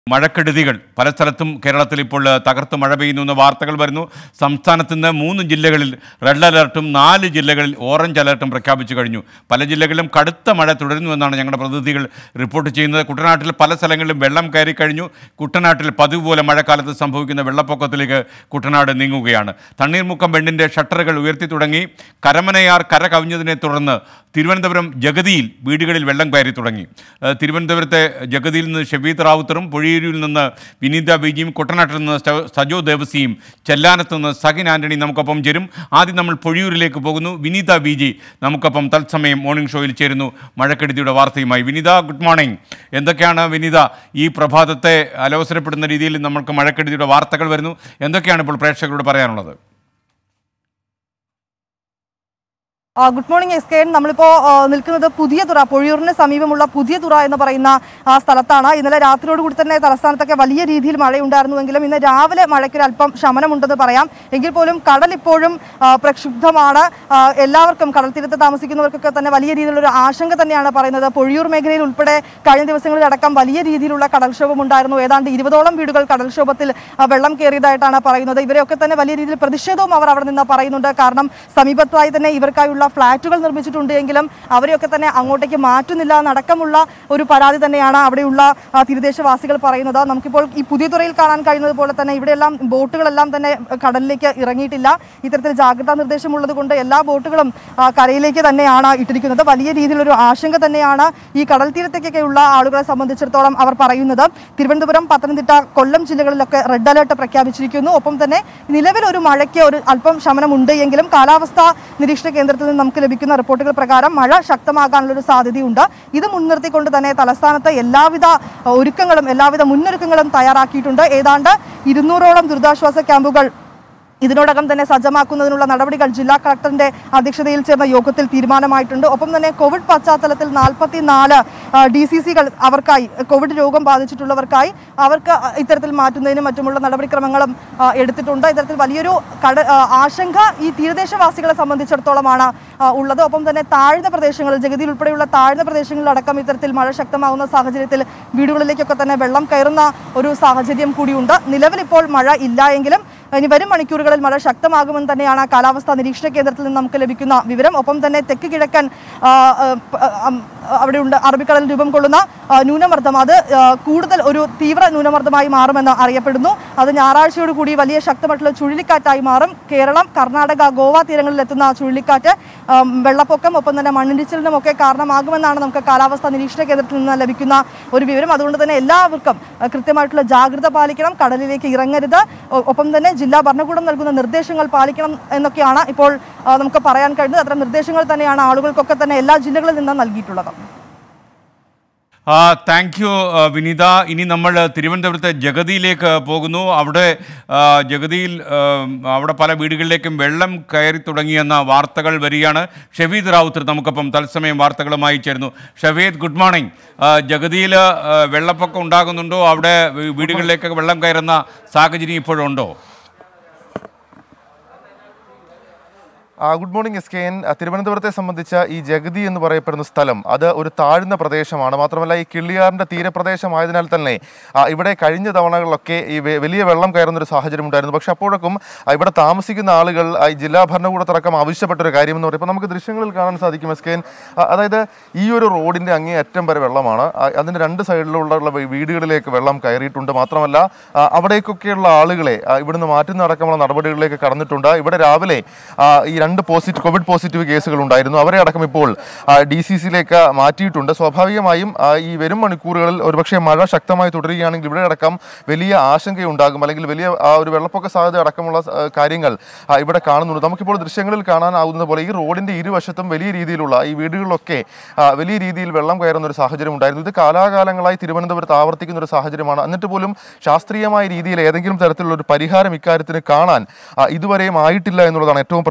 മഴക്കെടുതികൾ പല സ്ഥലത്തും കേരളത്തിൽ ഇപ്പോൾ തകർത്ത് മഴ പെയ്യുന്നു എന്ന വാർത്തകൾ വരുന്നു സംസ്ഥാനത്ത് നിന്ന് മൂന്ന് ജില്ലകളിൽ റെഡ് അലർട്ടും നാല് ജില്ലകളിൽ ഓറഞ്ച് അലർട്ടും പ്രഖ്യാപിച്ചു കഴിഞ്ഞു പല ജില്ലകളിലും കടുത്ത മഴ തുടരുന്നുവെന്നാണ് ഞങ്ങളുടെ പ്രതിനിധികൾ റിപ്പോർട്ട് ചെയ്യുന്നത് കുട്ടനാട്ടിൽ പല സ്ഥലങ്ങളിലും വെള്ളം കയറി കഴിഞ്ഞു കുട്ടനാട്ടിൽ പതിവ് പോലെ മഴക്കാലത്ത് സംഭവിക്കുന്ന വെള്ളപ്പൊക്കത്തിലേക്ക് കുട്ടനാട് നീങ്ങുകയാണ് തണ്ണീർമുക്കം ബെണ്ടിൻ്റെ ഷട്ടറുകൾ ഉയർത്തി തുടങ്ങി കരമനയാർ കര കവിഞ്ഞതിനെ തുടർന്ന് തിരുവനന്തപുരം ജഗതിയിൽ വീടുകളിൽ വെള്ളം കയറി തുടങ്ങി ഏഹ് തിരുവനന്തപുരത്തെ ജഗതിയിൽ നിന്ന് ഷെബീദ് റാവുത്തറും പൊഴിയൂരിൽ നിന്ന് വിനീത ബീജിയും കുട്ടനാട്ടിൽ നിന്ന് സ- സജോ ദേവസിയും ചെല്ലാനത്ത് നിന്ന് സഹിൻ ആന്റണി നമുക്കൊപ്പം ചേരും ആദ്യം നമ്മൾ പൊഴിയൂരിലേക്ക് പോകുന്നു വിനീത ബീജി നമുക്കൊപ്പം തത്സമയം മോർണിംഗ് ഷോയിൽ ചേരുന്നു മഴക്കെടുതിയുടെ വാർത്തയുമായി വിനീത ഗുഡ് മോർണിംഗ് എന്തൊക്കെയാണ് വിനീത ഈ പ്രഭാതത്തെ അലോസരപ്പെടുന്ന രീതിയിൽ നമ്മൾക്ക് മഴക്കെടുതിയുടെ വാർത്തകൾ വരുന്നു എന്തൊക്കെയാണ് ഇപ്പോൾ പ്രേക്ഷകരോട് പറയാനുള്ളത് ആ, good morning S K N നമ്മളിപ്പോ ആ, നിൽക്കുന്നത് പുതിയ തുറ പൊഴിയൂറിന് സമീപമുള്ള പുതിയ തുറ എന്ന് പറയുന്ന ആ സ്ഥലത്താണ് ഇന്നലെ രാത്രിയോട് കൂടി തന്നെ തലസ്ഥാനത്തൊക്കെ വലിയ രീതിയിൽ മഴയുണ്ടായിരുന്നുവെങ്കിലും ഇന്ന് രാവിലെ മഴയ്ക്കൊരു അല്പം ശമനമുണ്ടെന്ന് പറയാം എങ്കിൽ പോലും കടൽ ഇപ്പോഴും ആ, പ്രക്ഷുബ്ധമാണ് ആ, എല്ലാവർക്കും കടൽ തീരത്ത് താമസിക്കുന്നവർക്കൊക്കെ തന്നെ വലിയ രീതിയിലുള്ള ഒരു ആശങ്ക തന്നെയാണ് പറയുന്നത് പൊഴിയൂർ മേഖലയിൽ ഉൾപ്പെടെ കഴിഞ്ഞ ദിവസങ്ങളിൽ അടക്കം വലിയ രീതിയിലുള്ള കടൽക്ഷോഭം ഉണ്ടായിരുന്നു ഏതാണ്ട് ഇരുപതോളം വീടുകൾ കടൽക്ഷോഭത്തിൽ ആ, വെള്ളം കയറിയതായിട്ടാണ് പറയുന്നത് ഇവരെയൊക്കെ തന്നെ വലിയ രീതിയിൽ പ്രതിഷേധവും അവർ അവിടെ നിന്ന് പറയുന്നുണ്ട് കാരണം സമീപത്തായി തന്നെ ഇവർക്കായുള്ള ഫ്ളാറ്റുകൾ നിർമ്മിച്ചിട്ടുണ്ട് എങ്കിലും അവരെയൊക്കെ തന്നെ അങ്ങോട്ടേക്ക് മാറ്റുന്നില്ല എന്നടക്കമുള്ള ഒരു പരാതി തന്നെയാണ് അവിടെയുള്ള ആ, തീരദേശവാസികൾ പറയുന്നത് നമുക്കിപ്പോൾ ഈ പുതിയ തുറയിൽ കാണാൻ കഴിയുന്നത് പോലെ തന്നെ ഇവിടെയെല്ലാം ബോട്ടുകളെല്ലാം തന്നെ കടലിലേക്ക് ഇറങ്ങിയിട്ടില്ല ഇത്തരത്തിൽ ജാഗ്രതാ നിർദ്ദേശമുള്ളത് കൊണ്ട് എല്ലാ ബോട്ടുകളും ആ, കരയിലേക്ക് തന്നെയാണ് ഇട്ടിരിക്കുന്നത് വലിയ രീതിയിലൊരു ആശങ്ക തന്നെയാണ് ഈ കടൽ തീരത്തേക്കൊക്കെയുള്ള ആളുകളെ സംബന്ധിച്ചിടത്തോളം അവർ പറയുന്നത് തിരുവനന്തപുരം പത്തനംതിട്ട കൊല്ലം ജില്ലകളിലൊക്കെ റെഡ് അലർട്ട് പ്രഖ്യാപിച്ചിരിക്കുന്നു ഒപ്പം തന്നെ നിലവിൽ ഒരു മഴയ്ക്ക് ഒരു അല്പം ശമനമുണ്ട് എങ്കിലും കാലാവസ്ഥാ നിരീക്ഷണ കേന്ദ്രത്തിൽ നിന്ന് നമുക്ക് ലഭിക്കുന്ന റിപ്പോർട്ടുകൾ പ്രകാരം മഴ ശക്തമാകാനുള്ള ഒരു സാധ്യതയുണ്ട് ഇത് മുൻനിർത്തിക്കൊണ്ട് തന്നെ തലസ്ഥാനത്ത് എല്ലാവിധ അഹ്, ഒരുക്കങ്ങളും എല്ലാവിധ മുന്നൊരുക്കങ്ങളും തയ്യാറാക്കിയിട്ടുണ്ട് ഏതാണ്ട് ഇരുന്നൂറോളം ദുരിതാശ്വാസ ക്യാമ്പുകൾ ഇതിനോടകം തന്നെ സജ്ജമാക്കുന്നതിനുള്ള നടപടികൾ ജില്ലാ കളക്ടറിന്റെ അധ്യക്ഷതയിൽ ചേർന്ന യോഗത്തിൽ തീരുമാനമായിട്ടുണ്ട് ഒപ്പം തന്നെ കോവിഡ് പശ്ചാത്തലത്തിൽ നാൽപ്പത്തിനാല് ഡി സി സികൾ അവർക്കായി കോവിഡ് രോഗം ബാധിച്ചിട്ടുള്ളവർക്കായി അവർക്ക് ഇത്തരത്തിൽ മാറ്റുന്നതിനും മറ്റുമുള്ള നടപടിക്രമങ്ങളും ആ, എടുത്തിട്ടുണ്ട് ഇത്തരത്തിൽ വലിയൊരു കട ആ, ആശങ്ക ഈ തീരദേശവാസികളെ സംബന്ധിച്ചിടത്തോളമാണ് ആ, ഉള്ളത് ഒപ്പം തന്നെ താഴ്ന്ന പ്രദേശങ്ങളിൽ ജഗതിയിൽ ഉൾപ്പെടെയുള്ള താഴ്ന്ന പ്രദേശങ്ങളിലടക്കം ഇത്തരത്തിൽ മഴ ശക്തമാകുന്ന സാഹചര്യത്തിൽ വീടുകളിലേക്കൊക്കെ തന്നെ വെള്ളം കയറുന്ന ഒരു സാഹചര്യം കൂടിയുണ്ട് നിലവിൽ ഇപ്പോൾ മഴ ഇല്ല എങ്കിലും ഇനി വരും മണിക്കൂറുകളിൽ മഴ ശക്തമാകുമെന്ന് തന്നെയാണ് കാലാവസ്ഥാ നിരീക്ഷണ കേന്ദ്രത്തിൽ നിന്ന് നമുക്ക് ലഭിക്കുന്ന വിവരം ഒപ്പം തന്നെ തെക്ക് കിഴക്കൻ ആ, ആ, പ- ആ, അവിടെയുണ്ട് അറബിക്കടലിൽ രൂപം കൊള്ളുന്ന ആ, ന്യൂനമർദ്ദം അത് ആ, കൂടുതൽ ഒരു തീവ്ര ന്യൂനമർദ്ദമായി മാറുമെന്ന് അറിയപ്പെടുന്നു അത് ഞായറാഴ്ചയോട് കൂടി വലിയ ശക്തമായിട്ടുള്ള ചുഴലിക്കാറ്റായി മാറും കേരളം കർണാടക ഗോവ തീരങ്ങളിൽ എത്തുന്ന ചുഴലിക്കാറ്റ് ആ, വെള്ളപ്പൊക്കം ഒപ്പം തന്നെ മണ്ണിടിച്ചിലിനും ഒക്കെ കാരണമാകുമെന്നാണ് നമുക്ക് കാലാവസ്ഥാ നിരീക്ഷണ കേന്ദ്രത്തിൽ നിന്ന് ലഭിക്കുന്ന ഒരു വിവരം അതുകൊണ്ട് തന്നെ എല്ലാവർക്കും ആ, കൃത്യമായിട്ടുള്ള ജാഗ്രത പാലിക്കണം കടലിലേക്ക് ഇറങ്ങരുത് ഒ- ഒപ്പം തന്നെ ജില്ലാ ഭരണകൂടം നൽകുന്ന നിർദ്ദേശങ്ങൾ പാലിക്കണം എന്നൊക്കെയാണ് ഇപ്പോൾ ആ, നമുക്ക് പറയാൻ കഴിയുന്നത് അത്തരം നിർദ്ദേശങ്ങൾ തന്നെയാണ് ആളുകൾക്കൊക്കെ തന്നെ എല്ലാ ജില്ലകളിൽ നിന്നും നൽകിയിട്ടുള്ളത് താങ്ക് യു വിനീത ഇനി നമ്മൾ തിരുവനന്തപുരത്തെ ജഗതിയിലേക്ക് പോകുന്നു അവിടെ ആ, ജഗതിയിൽ ആ, അവിടെ പല വീടുകളിലേക്കും വെള്ളം കയറി തുടങ്ങിയെന്ന വാർത്തകൾ വരികയാണ് ഷെവീദ് റാവുത്തർ നമുക്കൊപ്പം തത്സമയം വാർത്തകളുമായി ചേരുന്നു ഷെവീദ് ഗുഡ് മോർണിംഗ് ജഗതിയിൽ ആ, വെള്ളപ്പൊക്കം ഉണ്ടാകുന്നുണ്ടോ അവിടെ വീ- വീടുകളിലേക്കൊക്കെ വെള്ളം കയറുന്ന സാഹചര്യം ഇപ്പോഴുണ്ടോ ആ, good morning S K N ആ, തിരുവനന്തപുരത്തെ സംബന്ധിച്ച ഈ ജഗതി എന്ന് പറയപ്പെടുന്ന സ്ഥലം അത് ഒരു താഴ്ന്ന പ്രദേശമാണ് മാത്രമല്ല ഈ കിള്ളിയാറിന്റെ തീരപ്രദേശമായതിനാൽ തന്നെ ആ, ഇവിടെ കഴിഞ്ഞ തവണകളിലൊക്കെ ഈ വെ- വലിയ വെള്ളം കയറുന്ന ഒരു സാഹചര്യം ഉണ്ടായിരുന്നു പക്ഷെ അപ്പോഴൊക്കും ആ, ഇവിടെ താമസിക്കുന്ന ആളുകൾ ആ, ഈ ജില്ലാ ഭരണകൂടത്തടക്കം ആവശ്യപ്പെട്ട ഒരു കാര്യം എന്ന് പറയുമ്പോൾ നമുക്ക് ദൃശ്യങ്ങളിൽ കാണാൻ സാധിക്കും എസ് കെ എൻ ആ, അതായത് ഈ ഒരു റോഡിന്റെ അങ്ങേ അറ്റം വരെ വെള്ളമാണ് ആ, അതിന്റെ രണ്ട് സൈഡിലുള്ള ഉള്ള വീ- വീടുകളിലേക്ക് വെള്ളം കയറിയിട്ടുണ്ട് മാത്രമല്ല ആ, അവിടേക്കൊക്കെയുള്ള ആളുകളെ ആ, ഇവിടുന്ന് മാറ്റുന്ന അടക്കമുള്ള നടപടികളിലേക്ക് കടന്നിട്ടുണ്ട് ഇവിടെ രാവിലെ ആ, ഈ രണ്ട് പോസിറ്റീവ് കോവിഡ് പോസിറ്റീവ് കേസുകൾ ഉണ്ടായിരുന്നു അവരെ അടക്കം ഇപ്പോൾ ഡി സി സിയിലേക്ക് മാറ്റിയിട്ടുണ്ട് സ്വാഭാവികമായും ആ, ഈ വരും മണിക്കൂറുകളിൽ ഒരുപക്ഷെ മഴ ശക്തമായി തുടരുകയാണെങ്കിൽ ഇവിടെ അടക്കം വലിയ ആശങ്കയുണ്ടാകും അല്ലെങ്കിൽ വലിയ ആ, ഒരു വെള്ളപ്പൊക്ക സാധ്യത അടക്കമുള്ള ആ, കാര്യങ്ങൾ ആ, ഇവിടെ കാണുന്നുണ്ട് നമുക്കിപ്പോൾ ദൃശ്യങ്ങളിൽ കാണാനാവുന്ന പോലെ ഈ റോഡിന്റെ ഇരുവശത്തും വലിയ രീതിയിലുള്ള ഈ വീടുകളിലൊക്കെ ആ, വലിയ രീതിയിൽ വെള്ളം കയറുന്ന ഒരു സാഹചര്യം ഉണ്ടായിരുന്നു ഇത് കാലാകാലങ്ങളായി തിരുവനന്തപുരത്ത് ആവർത്തിക്കുന്ന ഒരു സാഹചര്യമാണ് എന്നിട്ട് പോലും ശാസ്ത്രീയമായ രീതിയിൽ ഏതെങ്കിലും തരത്തിലുള്ള ഒരു പരിഹാരം ഇക്കാര്യത്തിന് കാണാൻ ആ, ഇതുവരെയും ആയിട്ടില്ല എന്നുള്ളതാണ് ഏറ്റവും പ്രധാനപ്പെട്ട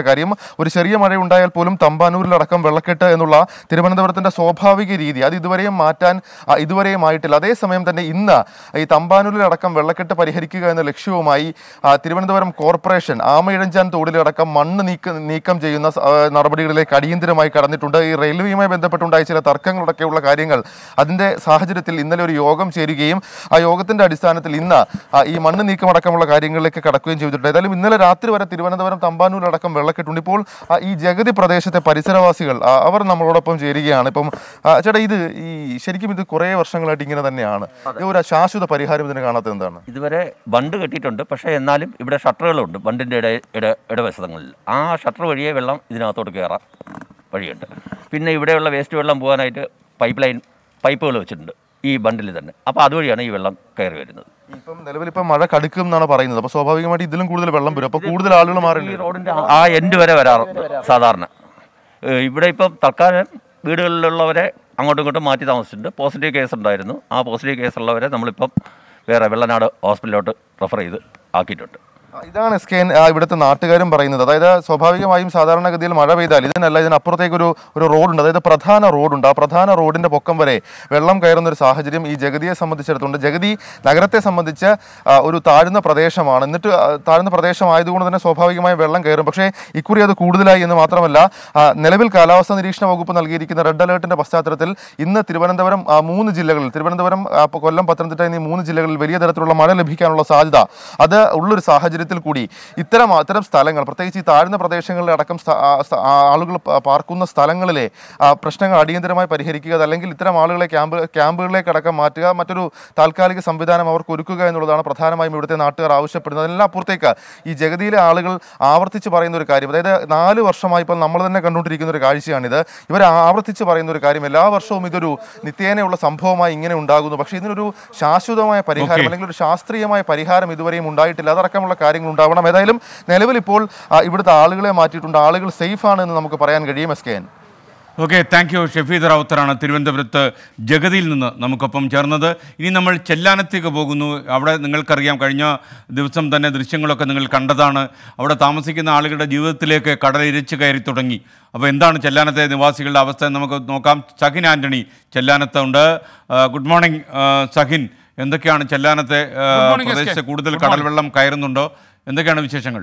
കാര്യം ഒരു ചെറിയ മഴ ഉണ്ടായാൽ പോലും തമ്പാനൂരിലടക്കം വെള്ളക്കെട്ട് എന്നുള്ള തിരുവനന്തപുരത്തിന്റെ സ്വാഭാവിക രീതി അത് ഇതുവരെയും മാറ്റാൻ ആ, ഇതുവരെയും ആയിട്ടില്ല അതേസമയം തന്നെ ഇന്ന് ഈ തമ്പാനൂരിലടക്കം വെള്ളക്കെട്ട് പരിഹരിക്കുക എന്ന ലക്ഷ്യവുമായി ആ, തിരുവനന്തപുരം കോർപ്പറേഷൻ ആമയിഴഞ്ചാൻ തോടിലടക്കം മണ്ണ് നീക്ക നീക്കം ചെയ്യുന്ന സ- ആ, നടപടികളിലേക്ക് അടിയന്തരമായി കടന്നിട്ടുണ്ട് ഈ റെയിൽവേയുമായി ബന്ധപ്പെട്ടുണ്ടായ ചില തർക്കങ്ങളൊക്കെയുള്ള കാര്യങ്ങൾ അതിന്റെ സാഹചര്യത്തിൽ ഇന്നലെ ഒരു യോഗം ചേരുകയും ആ യോഗത്തിന്റെ അടിസ്ഥാനത്തിൽ ഇന്ന് ആ, ഈ മണ്ണ് നീക്കമടക്കമുള്ള കാര്യങ്ങളിലേക്ക് കടക്കുകയും ചെയ്തിട്ടുണ്ട് ഏതായാലും ഇന്നലെ രാത്രി വരെ തിരുവനന്തപുരം തമ്പാനൂരിലടക്കം വെള്ളക്കെട്ടുണ്ട് ഇപ്പോൾ ആ, ഈ ജഗതി പ്രദേശത്തെ പരിസരവാസികൾ ആ, അവർ നമ്മളോടൊപ്പം ചേരുകയാണ് ഇപ്പം ആ, ചേട്ടാ ഇത് ഈ ശരിക്കും ഇത് കുറേ വർഷങ്ങളായിട്ട് ഇങ്ങനെ തന്നെയാണ് ഈ ഒരു ശാശ്വത പരിഹാരം ഇതിന് കാണാത്തത് എന്താണ് ഇതുവരെ ബണ്ട് കെട്ടിയിട്ടുണ്ട് പക്ഷേ എന്നാലും ഇവിടെ ഷട്ടറുകളുണ്ട് ബണ്ടിൻ്റെ ഇട ഇട ഇടവശങ്ങളിൽ ആ ഷട്ടർ വഴിയേ വെള്ളം ഇതിനകത്തോട്ട് കയറാൻ വഴിയുണ്ട് പിന്നെ ഇവിടെയുള്ള വേസ്റ്റ് വെള്ളം പോകാനായിട്ട് പൈപ്പ് ലൈൻ പൈപ്പുകൾ വെച്ചിട്ടുണ്ട് ഈ ബണ്ടിൽ തന്നെ അപ്പോൾ അതുവഴിയാണ് ഈ വെള്ളം കയറി വരുന്നത് ഇപ്പം നിലവിൽ ഇപ്പം മഴ കടുക്കും എന്നാണ് പറയുന്നത് അപ്പൊ സ്വാഭാവികമായിട്ട് ഇതിലും കൂടുതൽ വെള്ളം വരും അപ്പൊ കൂടുതൽ ആളുകൾ ഈ മാറി റോഡിൻ്റെ ആ എൻഡ് വരെ വരാറുണ്ട് സാധാരണ ഏഹ് ഇവിടെ ഇപ്പം തൽക്കാലം വീടുകളിലുള്ളവരെ അങ്ങോട്ടും ഇങ്ങോട്ടും മാറ്റി താമസിച്ചിട്ടുണ്ട് പോസിറ്റീവ് കേസ് ഉണ്ടായിരുന്നു ആ പോസിറ്റീവ് കേസുള്ളവരെ നമ്മളിപ്പം വേറെ വെള്ളനാട് ഹോസ്പിറ്റലിലോട്ട് റെഫർ ചെയ്ത് ആക്കിയിട്ടുണ്ട് ആ, ഇതാണ് എസ് കെ ഇവിടുത്തെ നാട്ടുകാരും പറയുന്നത് അതായത് സ്വാഭാവികമായും സാധാരണഗതിയിൽ മഴ പെയ്താൽ ഇതിനല്ല ഇതിനപ്പുറത്തേക്ക് ഒരു ഒരു റോഡുണ്ട് അതായത് പ്രധാന റോഡുണ്ട് ആ പ്രധാന റോഡിന്റെ പൊക്കം വരെ വെള്ളം കയറുന്ന ഒരു സാഹചര്യം ഈ ജഗതിയെ സംബന്ധിച്ചിടത്തുണ്ട് ജഗതി നഗരത്തെ സംബന്ധിച്ച് ആ, ഒരു താഴ്ന്ന പ്രദേശമാണ് എന്നിട്ട് ആ, താഴ്ന്ന പ്രദേശമായതുകൊണ്ട് തന്നെ സ്വാഭാവികമായും വെള്ളം കയറും പക്ഷേ ഇക്കുറി അത് കൂടുതലായി എന്ന് മാത്രമല്ല ആ, നിലവിൽ കാലാവസ്ഥാ നിരീക്ഷണ വകുപ്പ് നൽകിയിരിക്കുന്ന റെഡ് അലേർട്ടിന്റെ പശ്ചാത്തലത്തിൽ ഇന്ന് തിരുവനന്തപുരം ആ, മൂന്ന് ജില്ലകളിൽ തിരുവനന്തപുരം ആ, കൊല്ലം പത്തനംതിട്ട എന്നീ മൂന്ന് ജില്ലകളിൽ വലിയ തരത്തിലുള്ള മഴ ലഭിക്കാനുള്ള സാധ്യത അത് ഉള്ളൊരു സാഹചര്യത്തിൽ കൂടി ഇത്തരം ഇത്തരം സ്ഥലങ്ങൾ പ്രത്യേകിച്ച് ഈ താഴ്ന്ന പ്രദേശങ്ങളിൽ അടക്കം സ്ഥ- ആ, സ്ഥ- ആ, ആളുകൾ പ- പാർക്കുന്ന സ്ഥലങ്ങളിലെ ആ, പ്രശ്നങ്ങൾ അടിയന്തരമായി പരിഹരിക്കുക അതല്ലെങ്കിൽ ഇത്തരം ആളുകളെ ക്യാമ്പ് ക്യാമ്പുകളിലേക്ക് അടക്കം മാറ്റുക മറ്റൊരു താൽക്കാലിക സംവിധാനം അവർക്ക് ഒരുക്കുക എന്നുള്ളതാണ് പ്രധാനമായും ഇവിടുത്തെ നാട്ടുകാർ ആവശ്യപ്പെടുന്നത് അതിനെല്ലാം അപ്പുറത്തേക്ക് ഈ ജഗതിയിലെ ആളുകൾ ആവർത്തിച്ച് പറയുന്ന ഒരു കാര്യം അതായത് നാല് വർഷമായി ഇപ്പോൾ നമ്മൾ തന്നെ കണ്ടുകൊണ്ടിരിക്കുന്ന ഒരു കാഴ്ചയാണിത് ഇവർ ആവർത്തിച്ച് പറയുന്ന ഒരു കാര്യം എല്ലാ വർഷവും ഇതൊരു നിത്യേനയുള്ള സംഭവമായി ഇങ്ങനെ ഉണ്ടാകുന്നു പക്ഷേ ഇതിനൊരു ശാശ്വതമായ പരിഹാരം Okay. അല്ലെങ്കിൽ ഒരു ശാസ്ത്രീയമായ പരിഹാരം ഇതുവരെയും ഉണ്ടായിട്ടില്ല അതടക്കമുള്ള കാര്യങ്ങൾ ഉണ്ടാവണം ഏതായാലും നിലവിൽ ഇപ്പോൾ ആ, ഇവിടുത്തെ ആളുകളെ മാറ്റിയിട്ടുണ്ട് ആളുകൾ സേഫ് ആണ് എന്ന് നമുക്ക് പറയാൻ കഴിയും S K N okay thank you Shafeed റാവുത്തറാണ് തിരുവനന്തപുരത്ത് ജഗതിയിൽ നിന്ന് നമുക്കൊപ്പം ചേർന്നത് ഇനി നമ്മൾ ചെല്ലാനത്തേക്ക് പോകുന്നു അവിടെ നിങ്ങൾക്കറിയാം കഴിഞ്ഞ ദിവസം തന്നെ ദൃശ്യങ്ങളൊക്കെ നിങ്ങൾ കണ്ടതാണ് അവിടെ താമസിക്കുന്ന ആളുകളുടെ ജീവിതത്തിലേക്ക് കടൽ ഇരച്ചു കയറി തുടങ്ങി അപ്പോൾ എന്താണ് ചെല്ലാനത്തെ നിവാസികളുടെ അവസ്ഥ എന്ന് നമുക്ക് നോക്കാം സഹിൻ ആൻ്റണി ചെല്ലാനത്ത് ഉണ്ട് ആ, ഗുഡ് മോർണിംഗ് ആ, സഹിൻ എന്തൊക്കെയാണ് ചെല്ലാനത്തെ ആ, Good morning, എസ് കെ. പ്രദേശത്ത് കൂടുതൽ Good കടൽ morning. വെള്ളം കയറുന്നുണ്ടോ എന്തൊക്കെയാണ് വിശേഷങ്ങൾ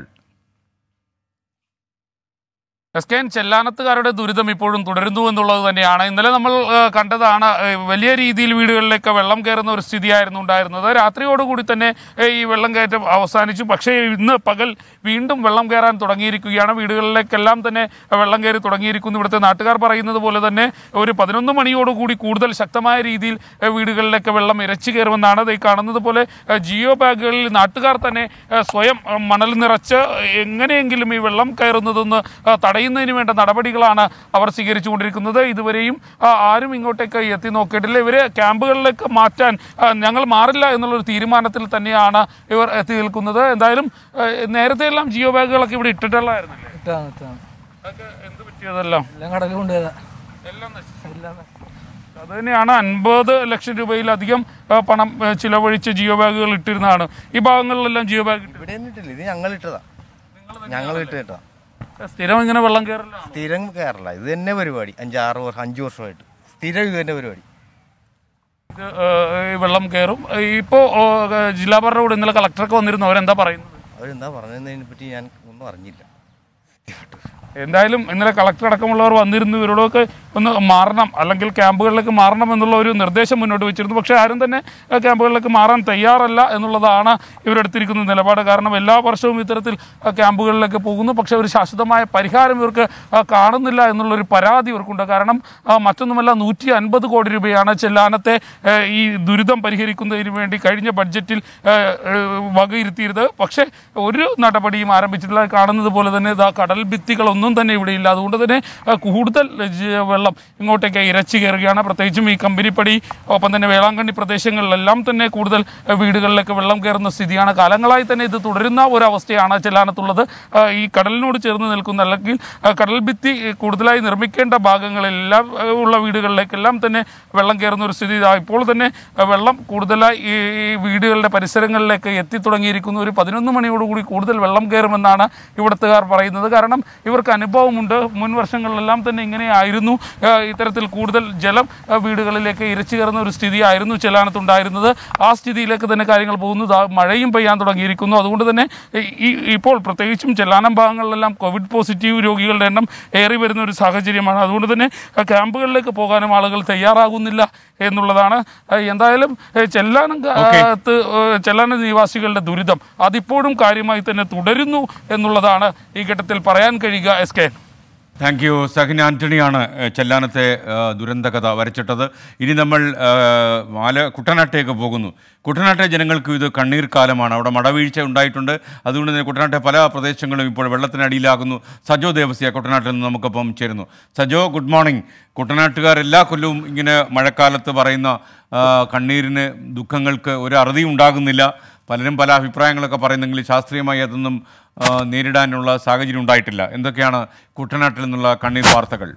എസ് കെ എൻ ചെല്ലാനത്തുകാരുടെ ദുരിതം ഇപ്പോഴും തുടരുന്നു എന്നുള്ളത് തന്നെയാണ് ഇന്നലെ നമ്മൾ ആ, കണ്ടതാണ് ആ, വലിയ രീതിയിൽ വീടുകളിലേക്ക് വെള്ളം കയറുന്ന ഒരു സ്ഥിതിയായിരുന്നു ഉണ്ടായിരുന്നത് രാത്രിയോടുകൂടി തന്നെ ഏ, ഈ വെള്ളം കയറ്റം അവസാനിച്ചു പക്ഷേ ഇന്ന് പകൽ വീണ്ടും വെള്ളം കയറാൻ തുടങ്ങിയിരിക്കുകയാണ് വീടുകളിലേക്കെല്ലാം തന്നെ വെള്ളം കയറി തുടങ്ങിയിരിക്കുന്നു ഇവിടുത്തെ നാട്ടുകാർ പറയുന്നത് പോലെ തന്നെ ഒരു പതിനൊന്ന് മണിയോടുകൂടി കൂടുതൽ ശക്തമായ രീതിയിൽ ഏ, വീടുകളിലേക്ക് വെള്ളം ഇരച്ചു കയറുമെന്നാണ് അത് ഈ കാണുന്നത് പോലെ ഏ, ജിയോ ബാഗുകളിൽ നാട്ടുകാർ തന്നെ ഏ, സ്വയം ഏ, മണൽ നിറച്ച് എങ്ങനെയെങ്കിലും ഈ വെള്ളം കയറുന്നതൊന്ന് ആ, തടയുന്നതിന് വേണ്ട നടപടികളാണ് അവർ സ്വീകരിച്ചുകൊണ്ടിരിക്കുന്നത് ഇതുവരെയും ആ, ആരും ഇങ്ങോട്ടേക്ക് എത്തി നോക്കിയിട്ടില്ല ഇവരെ ക്യാമ്പുകളിലേക്ക് മാറ്റാൻ ആ, ഞങ്ങൾ മാറില്ല എന്നുള്ളൊരു തീരുമാനത്തിൽ തന്നെയാണ് ഇവർ എത്തി നിൽക്കുന്നത് എന്തായാലും ആ, നേരത്തെ എല്ലാം ജിയോ ബാഗുകളൊക്കെ ഇവിടെ ഇട്ടിട്ടുള്ളതായിരുന്നല്ലേ ഇട്ടാണ് ഇട്ടാണ് അതൊക്കെ എന്ത് പറ്റിയതെല്ലാം എല്ലാം കടലിൽ കൊണ്ടുപോയതാ എല്ലാം നശിച്ചു. അത് തന്നെയാണ് അൻപത് ലക്ഷം രൂപയിലധികം ആ, പണം ആ, ചിലവഴിച്ച് ജിയോ ബാഗുകൾ ഇട്ടിരുന്നതാണ് ഈ ഭാഗങ്ങളിലെല്ലാം ജിയോ ബാഗ് ഇട്ടു. ഇവിടെ ഒന്നും ഇട്ടില്ല ഇത് ഞങ്ങൾ ഇട്ടതാ ഞങ്ങൾ ഇട്ടിട്ടാ സ്ഥിരം ഇങ്ങനെ വെള്ളം കയറില്ലാണ് സ്ഥിരം കയറില്ല ഇത് തന്നെ പരിപാടി അഞ്ചാറ് വർഷം അഞ്ചു വർഷമായിട്ട് സ്ഥിരം ഇത് തന്നെ പരിപാടി ഇത് ആ, ഈ വെള്ളം കയറും ഇപ്പോൾ ജില്ലാ ഭരണകൂടം ഇന്നലെ കളക്ടറൊക്കെ വന്നിരുന്നു അവരെന്താ പറയുന്നത് അവരെന്താ പറഞ്ഞതിനെ പറ്റി ഞാൻ ഒന്നും അറിഞ്ഞില്ല എന്തായാലും ഇന്നലെ കളക്ടർ അടക്കമുള്ളവർ വന്നിരുന്നു ഇവരോടൊക്കെ ഒന്ന് മാറണം അല്ലെങ്കിൽ ക്യാമ്പുകളിലേക്ക് മാറണം എന്നുള്ള ഒരു നിർദ്ദേശം മുന്നോട്ട് വെച്ചിരുന്നു പക്ഷേ ആരും തന്നെ ആ, ക്യാമ്പുകളിലേക്ക് മാറാൻ തയ്യാറല്ല എന്നുള്ളതാണ് ഇവരെടുത്തിരിക്കുന്ന നിലപാട് കാരണം എല്ലാ വർഷവും ഇത്തരത്തിൽ ആ, ക്യാമ്പുകളിലേക്ക് പോകുന്നു പക്ഷേ ഒരു ശാശ്വതമായ പരിഹാരം ഇവർക്ക് ആ, കാണുന്നില്ല എന്നുള്ളൊരു പരാതി ഇവർക്കുണ്ട് കാരണം ആ, മറ്റൊന്നുമല്ല നൂറ്റി അൻപത് കോടി രൂപയാണ് ചെല്ലാനത്തെ ആ, ഈ ദുരിതം പരിഹരിക്കുന്നതിന് വേണ്ടി കഴിഞ്ഞ ബഡ്ജറ്റിൽ ആ, ആ, വകയിരുത്തിയിരുന്നത് പക്ഷേ ഒരു നടപടിയും ആരംഭിച്ചിട്ടില്ല കാണുന്നത് പോലെ തന്നെ ഇതാ കടൽ ഭിത്തികളൊന്നും ഒന്നും തന്നെ ഇവിടെയില്ല അതുകൊണ്ട് തന്നെ ആ, കൂടുതൽ ജ- വെള്ളം ഇങ്ങോട്ടേക്ക് ഇരച്ചു കയറുകയാണ് പ്രത്യേകിച്ചും ഈ കമ്പനിപ്പടി ഒപ്പം തന്നെ വേളാങ്കണ്ണി പ്രദേശങ്ങളിലെല്ലാം തന്നെ കൂടുതൽ ആ, വീടുകളിലേക്ക് വെള്ളം കയറുന്ന സ്ഥിതിയാണ് കാലങ്ങളായി തന്നെ ഇത് തുടരുന്ന ഒരവസ്ഥയാണ് ചെല്ലാനത്തുള്ളത് ആ, ഈ കടലിനോട് ചേർന്ന് നിൽക്കുന്ന അല്ലെങ്കിൽ ആ, കടൽ ഭിത്തി കൂടുതലായി നിർമ്മിക്കേണ്ട ഭാഗങ്ങളിലെല്ലാം ആ, ഉള്ള വീടുകളിലേക്കെല്ലാം തന്നെ വെള്ളം കയറുന്ന ഒരു സ്ഥിതി ഇതാ ഇപ്പോൾ തന്നെ ആ, വെള്ളം കൂടുതലായി ഈ ഈ വീടുകളുടെ പരിസരങ്ങളിലേക്ക് എത്തിത്തുടങ്ങിയിരിക്കുന്നു ഒരു പതിനൊന്ന് മണിയോടുകൂടി കൂടുതൽ വെള്ളം കയറുമെന്നാണ് ഇവിടുത്തുകാർ പറയുന്നത് കാരണം ഇവർക്ക് അനുഭവമുണ്ട് മുൻ വർഷങ്ങളിലെല്ലാം തന്നെ ഇങ്ങനെയായിരുന്നു ആ, ഇത്തരത്തിൽ കൂടുതൽ ജലം ആ, വീടുകളിലേക്ക് ഇരച്ചു കയറുന്ന ഒരു സ്ഥിതിയായിരുന്നു ചെല്ലാനത്തുണ്ടായിരുന്നത് ആ സ്ഥിതിയിലേക്ക് തന്നെ കാര്യങ്ങൾ പോകുന്നു ദാ മഴയും പെയ്യാൻ തുടങ്ങിയിരിക്കുന്നു അതുകൊണ്ട് തന്നെ ഈ- ഈ ഇപ്പോൾ പ്രത്യേകിച്ചും ചെല്ലാനം ഭാഗങ്ങളിലെല്ലാം കോവിഡ് പോസിറ്റീവ് രോഗികളുടെ എണ്ണം ഏറി വരുന്ന ഒരു സാഹചര്യമാണ് അതുകൊണ്ട് തന്നെ ആ, ക്യാമ്പുകളിലേക്ക് പോകാനും ആളുകൾ തയ്യാറാകുന്നില്ല എന്നുള്ളതാണ് ആ, എന്തായാലും ഏ, ചെല്ലാനം കാലത്ത് ചെല്ലാനം നിവാസികളുടെ ദുരിതം അതിപ്പോഴും കാര്യമായി തന്നെ തുടരുന്നു എന്നുള്ളതാണ് ഈ ഘട്ടത്തിൽ പറയാൻ കഴിയുക S K thank you Sahin ആന്റണിയാണ് ഏഹ്, ചെല്ലാനത്തെ ഏഹ്, ദുരന്തകഥ വരച്ചിട്ടത് ഇനി നമ്മൾ ഏഹ്, മാല കുട്ടനാട്ടേക്ക് പോകുന്നു കുട്ടനാട്ടെ ജനങ്ങൾക്ക് ഇത് കണ്ണീർ കാലമാണ് അവിടെ മടവീഴ്ച ഉണ്ടായിട്ടുണ്ട് അതുകൊണ്ട് തന്നെ കുട്ടനാട്ടെ പല പ്രദേശങ്ങളും ഇപ്പോൾ വെള്ളത്തിനടിയിലാകുന്നു സജോ ദേവസ്യ കുട്ടനാട്ടിൽ നിന്ന് നമുക്കൊപ്പം ചേരുന്നു സജോ ഗുഡ് മോർണിംഗ് കുട്ടനാട്ടുകാർ എല്ലാ കൊല്ലവും ഇങ്ങനെ മഴക്കാലത്ത് പറയുന്ന ആ, കണ്ണീരിന് ദുഃഖങ്ങൾക്ക് ഒരു അറുതിയും ഉണ്ടാകുന്നില്ല പലരും പല അഭിപ്രായങ്ങളൊക്കെ പറയുന്നെങ്കിൽ ശാസ്ത്രീയമായി അതൊന്നും ആ, നേരിടാനുള്ള സാഹചര്യം ഉണ്ടായിട്ടില്ല എന്തൊക്കെയാണ് കുട്ടനാട്ടിൽ നിന്നുള്ള കണ്ണീർ വാർത്തകൾ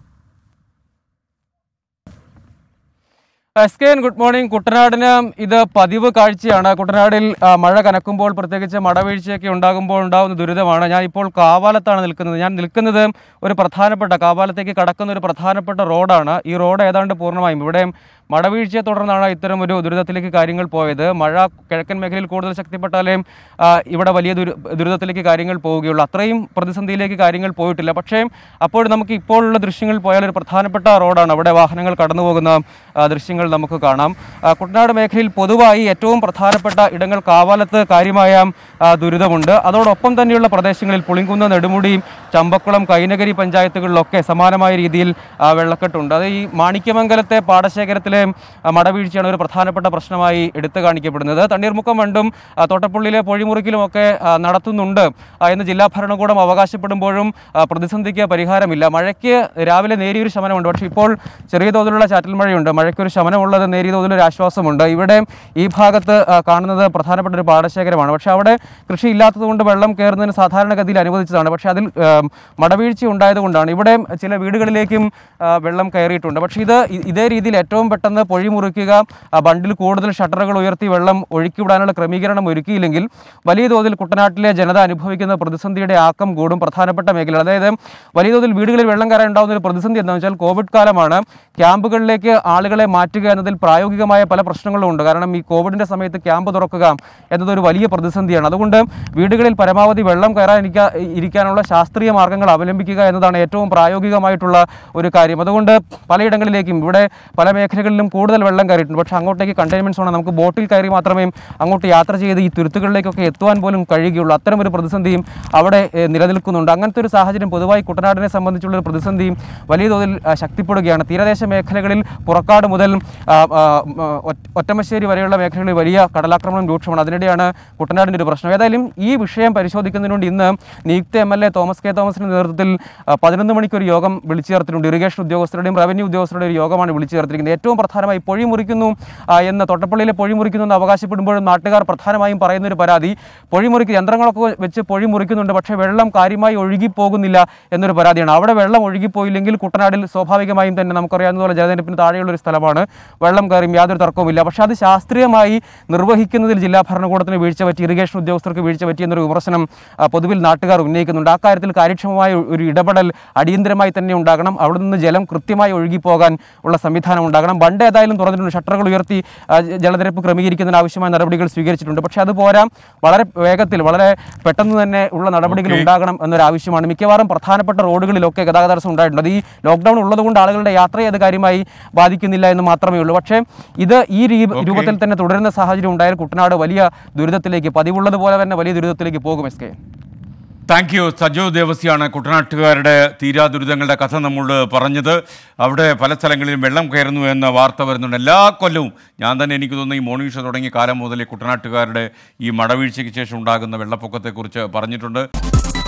S K N good morning കുട്ടനാടിന് ഇത് പതിവ് കാഴ്ചയാണ് കുട്ടനാടിൽ ആ, മഴ കനക്കുമ്പോൾ പ്രത്യേകിച്ച് മടവീഴ്ചയൊക്കെ ഉണ്ടാകുമ്പോൾ ഉണ്ടാകുന്ന ദുരിതമാണ് ഞാൻ ഇപ്പോൾ കാവാലത്താണ് നിൽക്കുന്നത് ഞാൻ നിൽക്കുന്നത് ഒരു പ്രധാനപ്പെട്ട കാവാലത്തേക്ക് കടക്കുന്ന ഒരു പ്രധാനപ്പെട്ട റോഡാണ് ഈ റോഡ് ഏതാണ്ട് പൂർണ്ണമായും ഇവിടെ മടവീഴ്ചയെ തുടർന്നാണ് ഇത്തരം ഒരു ദുരിതത്തിലേക്ക് കാര്യങ്ങൾ പോയത് മഴ കിഴക്കൻ മേഖലയിൽ കൂടുതൽ ശക്തിപ്പെട്ടാലേ ആ, ഇവിടെ വലിയ ദുരി ദുരിതത്തിലേക്ക് കാര്യങ്ങൾ പോവുകയുള്ളൂ അത്രയും പ്രതിസന്ധിയിലേക്ക് കാര്യങ്ങൾ പോയിട്ടില്ല പക്ഷേ അപ്പോൾ നമുക്ക് ഇപ്പോഴുള്ള ദൃശ്യങ്ങൾ പോയാൽ ഒരു പ്രധാനപ്പെട്ട റോഡാണ് അവിടെ വാഹനങ്ങൾ കടന്നു പോകുന്ന ആ, ദൃശ്യങ്ങൾ നമുക്ക് കാണാം ആ, കുട്ടനാട് മേഖലയിൽ പൊതുവായി ഏറ്റവും പ്രധാനപ്പെട്ട ഇടങ്ങൾ കാവാലത്ത് കാര്യമായ ആ, ദുരിതമുണ്ട് അതോടൊപ്പം തന്നെയുള്ള പ്രദേശങ്ങളിൽ പുളിങ്കുന്ന് നെടുമുടി ചമ്പക്കുളം കൈനഗരി പഞ്ചായത്തുകളിലൊക്കെ സമാനമായ രീതിയിൽ ആ, വെള്ളക്കെട്ടുണ്ട് അത് ഈ മാണിക്യമംഗലത്തെ പാടശേഖരത്തിലെ ആ, മടവീഴ്ചയാണ് ഒരു പ്രധാനപ്പെട്ട പ്രശ്നമായി എടുത്തു കാണിക്കപ്പെടുന്നത് തണ്ണീർമുക്കം വണ്ടും ആ, തോട്ടപ്പള്ളിയിലെ പൊഴിമുറിക്കലും ഒക്കെ ആ, നടത്തുന്നുണ്ട് ആ, എന്ന് ജില്ലാ ഭരണകൂടം അവകാശപ്പെടുമ്പോഴും ആ, പ്രതിസന്ധിക്ക് പരിഹാരമില്ല മഴയ്ക്ക് രാവിലെ നേരിയൊരു ശമനമുണ്ട് പക്ഷേ ഇപ്പോൾ ചെറിയ തോതിലുള്ള ചാറ്റൽ മഴയുണ്ട് മഴയ്ക്കൊരു ശമനമുള്ളത് നേരിയ തോതിലൊരു ആശ്വാസമുണ്ട് ഇവിടെ ഈ ഭാഗത്ത് ആ, കാണുന്നത് പ്രധാനപ്പെട്ട ഒരു പാടശേഖരമാണ് പക്ഷേ അവിടെ കൃഷി ഇല്ലാത്തതുകൊണ്ട് വെള്ളം കയറുന്നതിന് സാധാരണഗതിയിൽ അനുവദിച്ചതാണ് പക്ഷേ അതിൽ ആ, മടവീഴ്ച ഉണ്ടായതുകൊണ്ടാണ് ഇവിടെ ചില വീടുകളിലേക്കും ആ, വെള്ളം കയറിയിട്ടുണ്ട് പക്ഷേ ഇത് ഇ- ഇതേ രീതിയിൽ ഏറ്റവും പെട്ടെന്ന് പൊഴി മുറിക്കുക ആ, ബണ്ടിൽ കൂടുതൽ ഷട്ടറുകൾ ഉയർത്തി വെള്ളം ഒഴുക്കിവിടാനുള്ള ക്രമീകരണം ഒരുക്കിയില്ലെങ്കിൽ വലിയ തോതിൽ കുട്ടനാട്ടിലെ ജനത അനുഭവിക്കുന്ന പ്രതിസന്ധിയുടെ ആക്കം കൂടും പ്രധാനപ്പെട്ട മേഖല അതായത് വലിയ തോതിൽ വീടുകളിൽ വെള്ളം കയറാൻ ഉണ്ടാകുന്ന ഒരു പ്രതിസന്ധി എന്താണെന്ന് വെച്ചാൽ കോവിഡ് കാലമാണ് ക്യാമ്പുകളിലേക്ക് ആളുകളെ മാറ്റുക എന്നതിൽ പ്രായോഗികമായ പല പ്രശ്നങ്ങളും ഉണ്ട് കാരണം ഈ കോവിഡിന്റെ സമയത്ത് ക്യാമ്പ് തുറക്കുക എന്നതൊരു വലിയ പ്രതിസന്ധിയാണ് അതുകൊണ്ട് വീടുകളിൽ പരമാവധി വെള്ളം കയറാൻ ഇരിക്കാ- ഇരിക്കാനുള്ള ശാസ്ത്രീയ മാർഗ്ഗങ്ങൾ അവലംബിക്കുക എന്നതാണ് ഏറ്റവും പ്രായോഗികമായിട്ടുള്ള ഒരു കാര്യം അതുകൊണ്ട് പലയിടങ്ങളിലേക്കും ഇവിടെ പല മേഖലകളിലും കൂടുതൽ വെള്ളം കയറിയിട്ടുണ്ട് പക്ഷേ അങ്ങോട്ടേക്ക് കണ്ടെയ്ൻമെന്റ് സോൺ നമുക്ക് ബോട്ടിൽ കയറി മാത്രമേ അങ്ങോട്ട് യാത്ര ചെയ്ത് ഈ തുരുത്തുകളിലേക്കൊക്കെ എത്തുവാൻ പോലും കഴിയുകയുള്ളൂ അത്തരം ഒരു പ്രതിസന്ധിയും അവിടെ ഏഹ്, നിലനിൽക്കുന്നുണ്ട് അങ്ങനത്തെ ഒരു സാഹചര്യം പൊതുവായി കുട്ടനാടിനെ സംബന്ധിച്ചുള്ള ഒരു പ്രതിസന്ധിയും വലിയ തോതിൽ ആ, ശക്തിപ്പെടുകയാണ് തീരദേശ മേഖലകളിൽ പുറക്കാട് മുതൽ ആ, ആ, ആ, ഒറ്റ- ഒറ്റമശ്ശേരി വരെയുള്ള മേഖലകളിൽ വലിയ കടലാക്രമണം രൂക്ഷമാണ് അതിനിടെയാണ് കുട്ടനാടിൻ്റെ ഒരു പ്രശ്നം ഏതായാലും ഈ വിഷയം പരിശോധിക്കുന്നതിന് വേണ്ടി ഇന്ന് നിയുക്ത M L A Thomas K തോമസിന്റെ നേതൃത്വത്തിൽ ആ, പതിനൊന്ന് മണിക്ക് ഒരു യോഗം വിളിച്ചു ചേർത്തിട്ടുണ്ട് ഇറിഗേഷൻ ഉദ്യോഗസ്ഥരുടെയും റവന്യൂ ഉദ്യോഗസ്ഥരുടെയും ഒരു യോഗമാണ് വിളിച്ചു ചേർത്തിരിക്കുന്നത് ഏറ്റവും പ്രധാനമായി പൊഴി മുറിക്കുന്നു ആ, എന്ന് തൊട്ടപ്പള്ളിയിലെ പൊഴി മുറിക്കുന്നു എന്ന് അവകാശപ്പെടുമ്പോഴും നാട്ടുകാർ പ്രധാനമായും പറയുന്ന ഒരു പരാതി പൊഴി മുറിക്ക് യന്ത്രങ്ങളൊക്കെ വെച്ച് പൊഴി മുറിക്കുന്നുണ്ട് പക്ഷേ വെള്ളം കാര്യമായി ഒഴുകിപ്പോകുന്നില്ല എന്നൊരു പരാതിയാണ് അവിടെ വെള്ളം ഒഴുകിപ്പോയില്ലെങ്കിൽ കുട്ടനാടിൽ സ്വാഭാവികമായും തന്നെ നമുക്കറിയാവുന്ന പോലെ ജലനിരപ്പിന് താഴെയുള്ള ഒരു സ്ഥലമാണ് വെള്ളം കയറിയും യാതൊരു തർക്കവുമില്ല പക്ഷേ അത് ശാസ്ത്രീയമായി നിർവഹിക്കുന്നതിൽ ജില്ലാ ഭരണകൂടത്തിന് വീഴ്ച പറ്റി ഇറിഗേഷൻ ഉദ്യോഗസ്ഥർക്ക് വീഴ്ച പറ്റി എന്നൊരു വിമർശനം ആ, പൊതുവിൽ നാട്ടുകാർ ഉന്നയിക്കുന്നുണ്ട് ആ കാര്യത്തിൽ കാര്യക്ഷമമായ ഒരു ഇടപെടൽ അടിയന്തരമായി തന്നെ ഉണ്ടാകണം അവിടെ നിന്ന് ജലം കൃത്യമായി ഒഴുകിപ്പോകാൻ ഉള്ള സംവിധാനം ഉണ്ടാകണം ബണ്ട് ഏതായാലും തുറന്നിട്ടുണ്ട് ഷട്ടറുകൾ ഉയർത്തി ആ, ജ- ജലനിരപ്പ് ക്രമീകരിക്കുന്നതിന് ആവശ്യമായ നടപടികൾ സ്വീകരിച്ചിട്ടുണ്ട് പക്ഷേ അത് പോരാ വളരെ വേഗത്തിൽ വളരെ പെട്ടെന്ന് തന്നെ ഉള്ള നടപടികൾ ഉണ്ടാകണം എന്നൊരു ആവശ്യമാണ് മിക്കവാറും പ്രധാനപ്പെട്ട റോഡുകളിലൊക്കെ ഗതാഗത തടസ്സം ഉണ്ടായിട്ടുണ്ട് അത് ഈ ലോക്ക്ഡൌൺ ഉള്ളതുകൊണ്ട് ആളുകളുടെ യാത്രയെ അത് കാര്യമായി ബാധിക്കുന്നില്ല എന്ന് മാത്രമേ ഉള്ളൂ പക്ഷേ ഇത് ഈ രീ- രൂപത്തിൽ തന്നെ തുടരുന്ന സാഹചര്യം ഉണ്ടായാൽ കുട്ടനാട് വലിയ ദുരിതത്തിലേക്ക് പതിവുള്ളതുപോലെ തന്നെ വലിയ ദുരിതത്തിലേക്ക് പോകും S K thank you Sajo ദേവസ്യാണ് കുട്ടനാട്ടുകാരുടെ തീരാ ദുരിതങ്ങളുടെ കഥ നമ്മോട് പറഞ്ഞത് അവിടെ പല സ്ഥലങ്ങളിലും വെള്ളം കയറുന്നു എന്ന വാർത്ത വരുന്നുണ്ട് എല്ലാ കൊല്ലവും ഞാൻ തന്നെ എനിക്ക് തോന്നുന്നു ഈ മോർണിംഗ് ഷോ തുടങ്ങിയ കാലം മുതൽ ഈ കുട്ടനാട്ടുകാരുടെ ഈ മടവീഴ്ചയ്ക്ക് ശേഷം ഉണ്ടാകുന്ന വെള്ളപ്പൊക്കത്തെക്കുറിച്ച് പറഞ്ഞിട്ടുണ്ട്